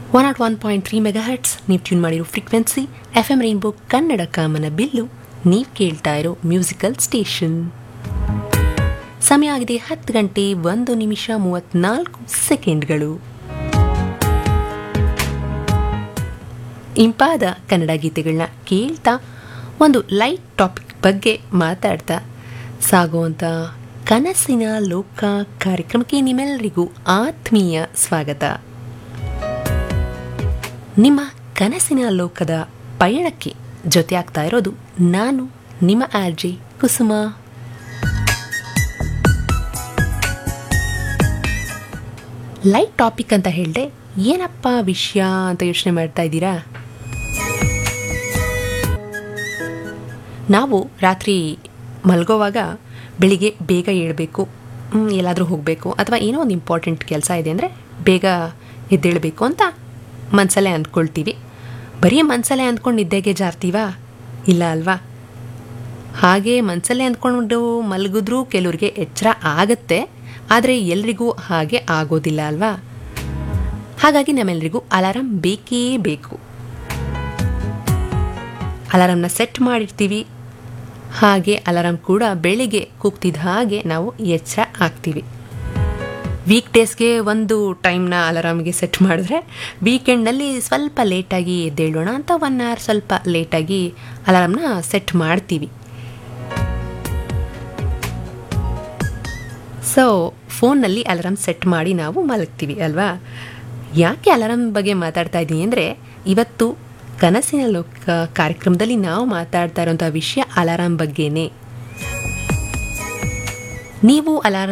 one not one point three mega hertz ನೀವು tune ಮಾಡಿರೋ frequency F M rainbow Kannada ಕಾಮನ ಬಿಲ್ಲು ನೀವು ಕೇಳ್ತಾ ಇರೋ ಮ್ಯೂಸಿಕಲ್ ಸ್ಟೇಷನ್ ಸಮಯ ಆಗಿದೆ ಹತ್ತು ಗಂಟೆ ಒಂದು ನಿಮಿಷ ಮೂವತ್ನಾಲ್ಕು ಸೆಕೆಂಡ್ಗಳು ಇಂಪಾದ ಕನ್ನಡ ಗೀತೆಗಳನ್ನ ಕೇಳ್ತಾ ಒಂದು ಲೈಟ್ ಟಾಪಿಕ್ ಬಗ್ಗೆ ಮಾತಾಡ್ತಾ ಸಾಗುವಂಥ ಕನಸಿನ ಲೋಕ ಕಾರ್ಯಕ್ರಮಕ್ಕೆ ನಿಮ್ಮೆಲ್ಲರಿಗೂ ಆತ್ಮೀಯ ಸ್ವಾಗತ ನಿಮ್ಮ ಕನಸಿನ ಲೋಕದ ಪಯಣಕ್ಕೆ ಜೊತೆ ಆಗ್ತಾ ಇರೋದು ನಾನು ನಿಮ್ಮ ಆರ್ಜೆ ಕುಸುಮ ಲೈಟ್ ಟಾಪಿಕ್ ಅಂತ ಹೇಳಿದೆ ಏನಪ್ಪ ವಿಷಯ ಅಂತ ಯೋಚನೆ ಮಾಡ್ತಾ ಇದ್ದೀರಾ ನಾವು ರಾತ್ರಿ ಮಲಗೋವಾಗ ಬೆಳಿಗ್ಗೆ ಬೇಗ ಏಳಬೇಕು ಎಲ್ಲಾದರೂ ಹೋಗಬೇಕು ಅಥವಾ ಏನೋ ಒಂದು ಇಂಪಾರ್ಟೆಂಟ್ ಕೆಲಸ ಇದೆ ಅಂದರೆ ಬೇಗ ಎದ್ದೇಳಬೇಕು ಅಂತ ಮನಸಲ್ಲೇ ಅಂದ್ಕೊಳ್ತೀವಿ ಬರೀ ಮನಸಲ್ಲೇ ಅಂದ್ಕೊಂಡು ನಿದ್ದೆಗೆ ಜಾರ್ತೀವಾ ಇಲ್ಲ ಅಲ್ವಾ ಹಾಗೆ ಮನಸಲ್ಲೇ ಅಂದ್ಕೊಂಡು ಮಲಗಿದ್ರೂ ಕೆಲವ್ರಿಗೆ ಎಚ್ಚರ ಆಗತ್ತೆ ಆದರೆ ಎಲ್ರಿಗೂ ಹಾಗೆ ಆಗೋದಿಲ್ಲ ಅಲ್ವಾ ಹಾಗಾಗಿ ನಮ್ಮೆಲ್ಲರಿಗೂ ಅಲಾರಾಮ್ ಬೇಕೇ ಬೇಕು ಅಲಾರಾಮ್ನ ಸೆಟ್ ಮಾಡಿರ್ತೀವಿ ಹಾಗೆ ಅಲಾರಾಮ್ ಕೂಡ ಬೆಳಿಗ್ಗೆ ಕೂಗ್ತಿದ್ದ ಹಾಗೆ ನಾವು ಎಚ್ಚರ ಆಗ್ತೀವಿ ವೀಕ್ ಡೇಸ್ಗೆ ಒಂದು ಟೈಮ್ನ ಅಲಾರಾಮ್ಗೆ ಸೆಟ್ ಮಾಡಿದ್ರೆ ವೀಕೆಂಡ್ನಲ್ಲಿ ಸ್ವಲ್ಪ ಲೇಟಾಗಿ ಎದ್ದೇಳೋಣ ಅಂತ ಒನ್ ಅವರ್ ಸ್ವಲ್ಪ ಲೇಟಾಗಿ ಅಲಾರಾಮ್ನ ಸೆಟ್ ಮಾಡ್ತೀವಿ ಸೊ ಫೋನ್ನಲ್ಲಿ ಅಲಾರಾಮ್ ಸೆಟ್ ಮಾಡಿ ನಾವು ಮಲಗ್ತೀವಿ ಅಲ್ವಾ ಯಾಕೆ ಅಲಾರಾಮ್ ಬಗ್ಗೆ ಮಾತಾಡ್ತಾ ಇದ್ದೀನಿ ಅಂದರೆ ಇವತ್ತು ಕನಸಿನ ಲೋಕ ಕಾರ್ಯಕ್ರಮದಲ್ಲಿ ನಾವು ಮಾತಾಡ್ತಾ ಇರೋಂಥ ವಿಷಯ ಅಲಾರಾಮ್ ಬಗ್ಗೆನೇ ನೀವು ಅಲಾರಾಮ್